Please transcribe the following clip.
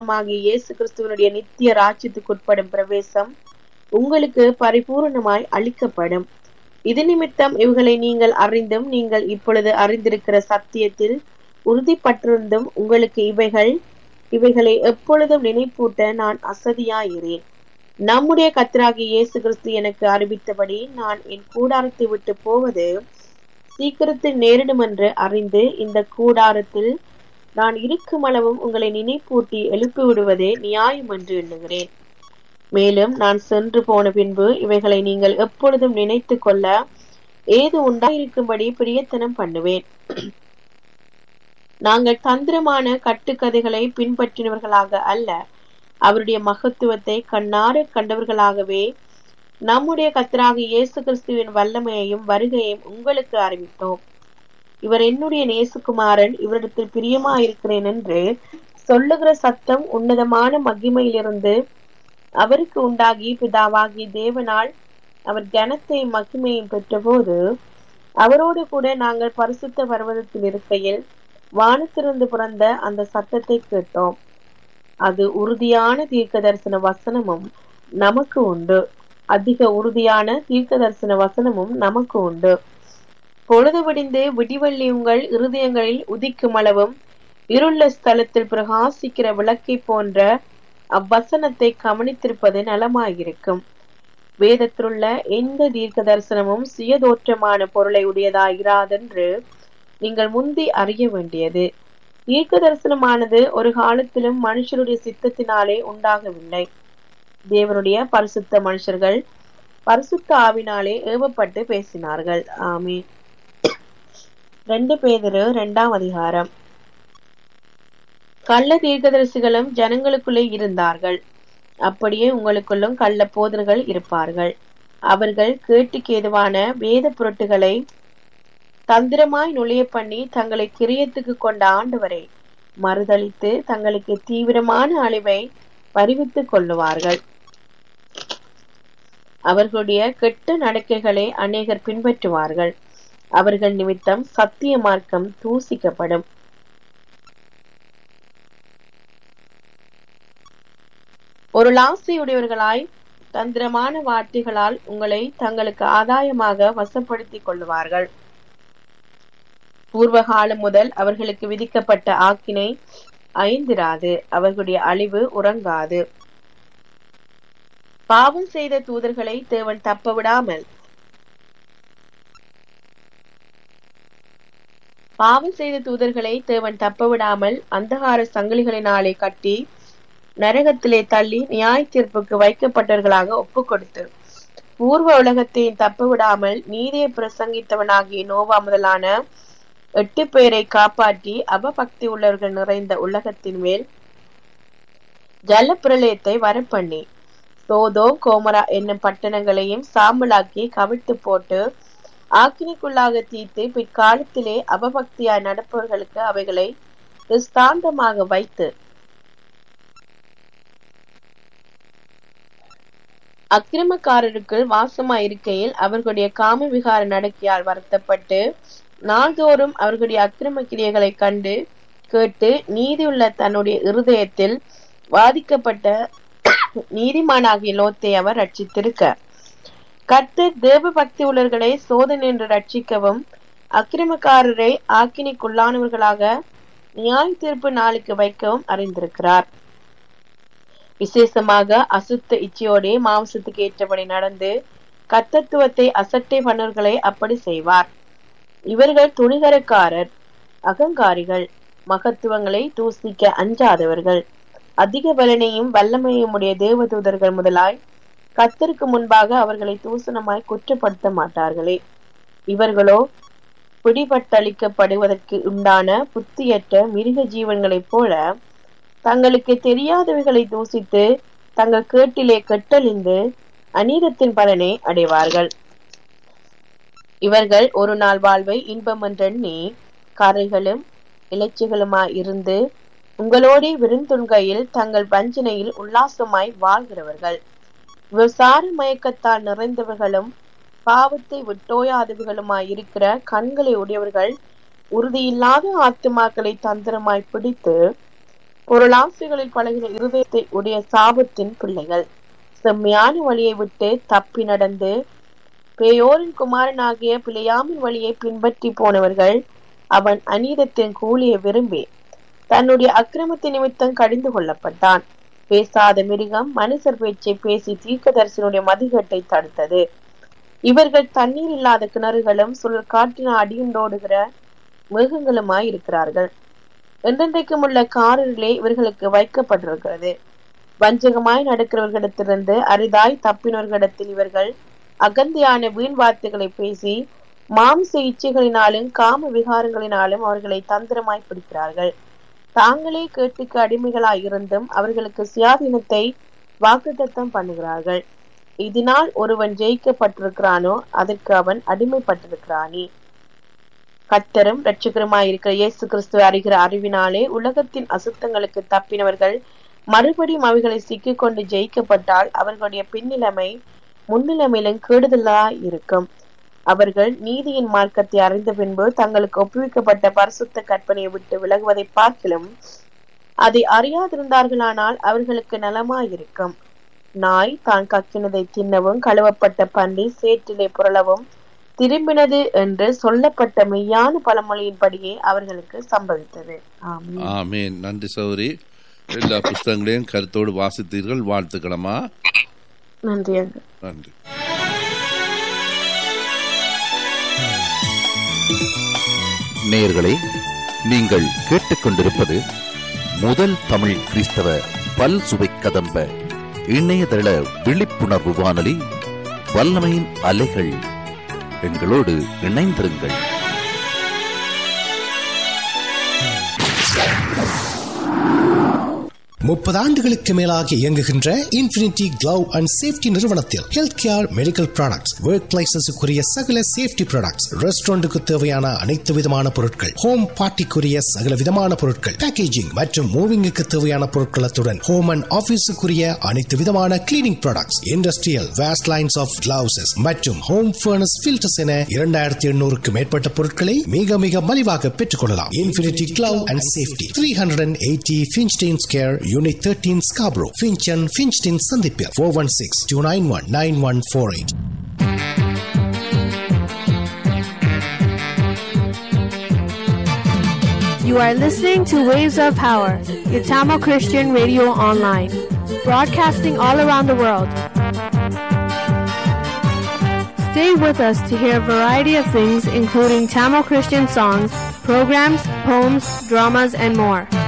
ஆகிய இயேசு கிறிஸ்துவனுடைய நித்திய ராஜ்யத்துக்குட்படும் பிரவேசம் உங்களுக்கு பரிபூர்ணமாய் அளிக்கப்படும் இது நிமித்தம் இவைகளை நீங்கள் அறிந்தும் நீங்கள் இப்பொழுது அறிந்திருக்கிற சத்தியத்தில் உறுதிப்பட்டிருந்தும் உங்களுக்கு இவைகள் இவைகளை எப்பொழுதும் நினைப்பூட்ட நான் அசதியாயிரேன் நம்முடைய கத்தராகிய இயேசு கிறிஸ்து எனக்கு அறிவித்தபடி நான் என் கூடாரத்தை விட்டு போவது சீக்கிரத்தில் நேரிடும் என்று அறிந்து இந்த கூடாரத்தில் நான் இருக்கும் அளவும் உங்களை நினைப்பூட்டி எழுப்பி விடுவதே நியாயம் என்று எண்ணுகிறேன் மேலும் நான் சென்று போன பின்பு இவைகளை நீங்கள் எப்பொழுதும் நினைத்து கொள்ள ஏது உண்டாயிருக்கும்படி பிரியத்தனம் பண்ணுவேன் நாங்கள் தந்திரமான கட்டுக்கதைகளை பின்பற்றினவர்களாக அல்ல அவருடைய மகத்துவத்தை கண்ணார கண்டவர்களாகவே நம்முடைய கத்தராக இயேசு கிறிஸ்துவின் வல்லமையையும் வருகையையும் உங்களுக்கு அறிவித்தோம் இவர் என்னுடைய நேசுகுமாரன் இவரிடத்தில் பிரியமா இருக்கிறேன் என்று சொல்லுகிற சத்தம் உன்னதமான மகிமையிலிருந்து அவருக்கு உண்டாகி பிதாவாகி தேவனால் அவர் கனத்தையும் மகிமையும் பெற்றபோது அவரோடு கூட நாங்கள் பரிசுத்த பர்வதத்தில் இருக்கையில் வானத்திலிருந்து பிறந்த அந்த சத்தத்தை கேட்டோம் அது உறுதியான தீர்க்க தரிசன வசனமும் நமக்கு உண்டு அதிக உறுதியான தீர்க்க தரிசன வசனமும் நமக்கு உண்டு பொழுது விடிந்து விடிவெள்ளி உங்கள் இருதயங்களில் உதிக்கும் அளவும் இருள்ள ஸ்தலத்தில் பிரகாசிக்கிற விளக்கை போன்ற அவ்வசனத்தை கவனித்திருப்பது நலமாயிருக்கும் வேதத்திலுள்ள எந்த தீர்க்க தரிசனமும் சுயதோற்றமான பொருளை உடையதாயிராதென்று நீங்கள் முந்தி அறிய வேண்டியது தீர்க்க தரிசனமானது ஒரு காலத்திலும் மனுஷருடைய சித்தத்தினாலே உண்டாகவில்லை தேவனுடைய பரிசுத்த மனுஷர்கள் பரிசுத்த ஆவினாலே ஏவப்பட்டு பேசினார்கள் ஆமே ரெண்டு பேதரு இரண்டாம் அதிகாரம் கள்ள தீர்க்கதரிசிகளும் ஜனங்களுக்குள்ளே இருந்தார்கள் அப்படியே உங்களுக்குள்ளும் கள்ள போதர்கள் இருப்பார்கள் அவர்கள் கேட்டுக்கு ஏதுவான வேத பொருட்டுகளை தந்திரமாய் நுழைய பண்ணி தங்களை கிரியத்துக்கு கொண்ட ஆண்டவரை மறுதளித்து தங்களுக்கு தீவிரமான அழிவை பறிவித்துக் கொள்ளுவார்கள் அவர்களுடைய கெட்ட நடக்கைகளை அநேகர் பின்பற்றுவார்கள் அவர்கள் நிமித்தம் சத்திய மார்க்கம் தூசிக்கப்படும் ஒரு லாசையுடையவர்களாய் தந்திரமான வார்த்தைகளால் உங்களை தங்களுக்கு ஆதாயமாக வசப்படுத்திக் கொள்ளுவார்கள் பூர்வ காலம் முதல் அவர்களுக்கு விதிக்கப்பட்ட ஆக்கினை ஐந்திராது அவர்களுடைய அழிவு உறங்காது பாவம் செய்த தூதர்களை தேவன் தப்ப விடாமல் பாவம் செய்த தூதர்களை தேவன் தப்ப விடாமல் அந்தகார சங்கிலிகளினாலே கட்டி நரகத்திலே தள்ளி நியாய தீர்ப்புக்கு வைக்கப்பட்டவர்களாக ஒப்பு கொடுத்து பூர்வ உலகத்தையும் தப்ப விடாமல் நீதியை பிரசங்கித்தவனாகிய நோவா முதலான எட்டு பேரை காப்பாற்றி அவபக்தி உள்ளவர்கள் நிறைந்த உலகத்தின் மேல் ஜல பிரளயத்தை வரப்பண்ணி சோதோ கோமரா என்னும் பட்டணங்களையும் சாம்பலாக்கி கவிழ்த்து போட்டு ஆக்கினிக்குள்ளாக தீர்த்து பிற்காலத்திலே அவபக்தியாய் நடப்பவர்களுக்கு அவைகளை திஸ்தாந்தமாக வைத்து அக்கிரமக்காரருக்குள் வாசமாய் இருக்கையில் அவர்களுடைய காம விகார நடக்கையால் வருத்தப்பட்டு நாள்தோறும் அவர்களுடைய அக்கிரம கிரியைகளை கண்டு கேட்டு நீதியுள்ள தன்னுடைய இருதயத்தில் வாதிக்கப்பட்ட நீதிமானாகிய லோத்தை அவர் ரட்சித்திருக்க கர்த்தர் தேவ பக்தி உள்ளவர்களை சோதனை என்று ரட்சிக்கவும் அக்கிரமக்காரரை ஆக்கினிக்குள்ளானவர்களாக நியாய தீர்ப்பு நாளுக்கு வைக்கவும் அறிந்திருக்கிறார் விசேஷமாக அசுத்த இச்சையோடே மாംசத்துக்கு ஏற்றபடி நடந்து கத்தத்துவத்தை அசட்டை பண்ணவர்களை அப்படி செய்வார் இவர்கள் துணிகரக்காரர் அகங்காரிகள் மகத்துவங்களை தூசிக்க அஞ்சாதவர்கள் அதிக பலனையும் வல்லமையும் உடைய தேவதூதர்கள் முதலாய் கத்தருக்கு முன்பாக அவர்களை தூசணமாய் குற்றப்படுத்த மாட்டார்களே இவர்களோ பிடிபட்டளிக்கப்படுவதற்கு உண்டான புத்தியற்ற மிருக ஜீவன்களைப் போல தங்களுக்கு தெரியாதவைகளை தூசித்து தங்கள் கேட்டிலே கெட்டழிந்து அநீதத்தின் பலனை அடைவார்கள் இவர்கள் ஒரு நாள் வாழ்வை இன்பம் என்றெண்ணி கரைகளும் இலைச்சிகளுமாய் இருந்து உங்களோடே விருந்துண்கையில் தங்கள் வஞ்சனையில் உல்லாசமாய் வாழ்கிறவர்கள் விசார மயக்கத்தால் நிறைந்தவர்களும் பாவத்தை விட்டோயாதவர்களுமாய் இருக்கிற கண்களை உடையவர்கள் உறுதியில்லாத ஆத்துமாக்களை தந்திரமாய் பிடித்து பொருளாசைகளில் பழகின இருதயத்தை உடைய சாபத்தின் பிள்ளைகள் செம்மையான வழியை விட்டு தப்பி நடந்து பேயோரின் குமாரனாகிய பிழையாமின் வழியை பின்பற்றி போனவர்கள் அவன் அநீதத்தின் கூலியை விரும்பி தன்னுடைய அக்கிரமத்தின் நிமித்தம் கடிந்து கொள்ளப்பட்டான் பேசாத மிருகம் மனுஷர் பேச்சை பேசி தீர்க்கதரிசனுடைய மதிகட்டை தடுத்தது இவர்கள் தண்ணீர் இல்லாத கிணறுகளும் சுழல் காற்றின அடியுண்டோடுகிற மிருகங்களுமாய் இருக்கிறார்கள் என்றென்றைக்கும் உள்ள காரிலே இவர்களுக்கு வைக்கப்பட்டிருக்கிறது வஞ்சகமாய் நடக்கிறவர்களிடத்திலிருந்து அரிதாய் தப்பினவர்களிடத்தில் இவர்கள் அகந்தியான வீண் வார்த்தைகளை பேசி மாம்ச இச்சைகளினாலும் காம விகாரங்களினாலும் அவர்களை தந்திரமாய் பிடிக்கிறார்கள் தாங்களே கேட்டுக்கு அடிமைகளாய் இருந்தும் அவர்களுக்கு சுயாதீனத்தை வாக்குத்தத்தம் பண்ணுகிறார்கள் இதனால் ஒருவன் ஜெயிக்கப்பட்டிருக்கிறானோ அதற்கு அவன் அடிமைப்பட்டிருக்கிறானே கத்தரும் இரட்சகருமாய் இருக்கிற இயேசு கிறிஸ்துவை அறிகிற அறிவினாலே உலகத்தின் அசுத்தங்களுக்கு தப்பினவர்கள் மறுபடியும் அவைகளை சிக்கிக்கொண்டு ஜெயிக்கப்பட்டால் அவர்களுடைய பின்னிலைமை முன்னிலைமையிலும் கெடுதலாய் இருக்கும் அவர்கள் நீதியின் மார்க்கத்தை அறிந்த பின்பு தங்களுக்கு ஒப்புவிக்கப்பட்ட பரிசுத்த கற்பனையை விட்டு விலகுவதை பார்க்கிலும் அதை அறியாதிருந்தார்களானால் அவர்களுக்கு நலமாயிருக்கும் நாய் தான் கக்கினதை தின்னவும் கழுவப்பட்ட பன்றி சேற்றிலே புரளவும் திரும்பினது என்று சொல்லப்பட்ட மெய்யான பழமொழியின்படியே அவர்களுக்கு சம்பவித்தது ஆமென் ஆமேன் நன்றி சௌரி எல்லா புஸ்தகங்களையும் கருத்தோடு வாசித்தீர்கள் வாழ்த்துக்களமா நன்றி அங்கு நன்றி நேயர்களே நீங்கள் கேட்டுக்கொண்டிருப்பது முதல் தமிழ் கிறிஸ்தவ பல் சுவை கதம்ப இணையதள விழிப்புணர்வு வானொலி வல்லமையின் அலைகள் எங்களோடு இணைந்திருங்கள் முப்பது ஆண்டுகளுக்கு மேலாக இயங்குகின்ற இன்ஃபினிட்டி கிளவ் அண்ட் சேஃப்டி நிறுவனத்தில் health care medical products work பிளேசஸுக்குரிய சகல சேஃப்டி ப்ராடக்ட்ஸ் ரெஸ்டாரண்ட்டுக்கு தேவையான அனைத்து விதமான பொருட்கள் ஹோம் பார்ட்டிக்குரிய சகல விதமான பொருட்கள் பேக்கேஜிங் மற்றும் மூவிங்குக்கு தேவையான பொருட்களத்துடன் ஹோம் அண்ட் ஆபீஸுக்குரிய அனைத்து விதமான cleaning products industrial waste lines of gloves மற்றும் ஹோம் ஃபர்னஸ் ஃபில்டர்ஸ் என இரண்டாயிரத்தி எண்ணூறுக்கு மேற்பட்ட பொருட்களை மிக மிக மலிவாக பெற்றுக் கொள்ளலாம் infinity glove and safety three hundred and eighty Finchdene square unit thirteen Scarborough Finch and Finchdene சந்திப்பில் four one six two nine one nine one four eight You are listening to Waves of Power, your Tamil Christian radio online, broadcasting all around the world. Stay with us to hear a variety of things, including Tamil Christian songs, programs, poems, dramas, and more.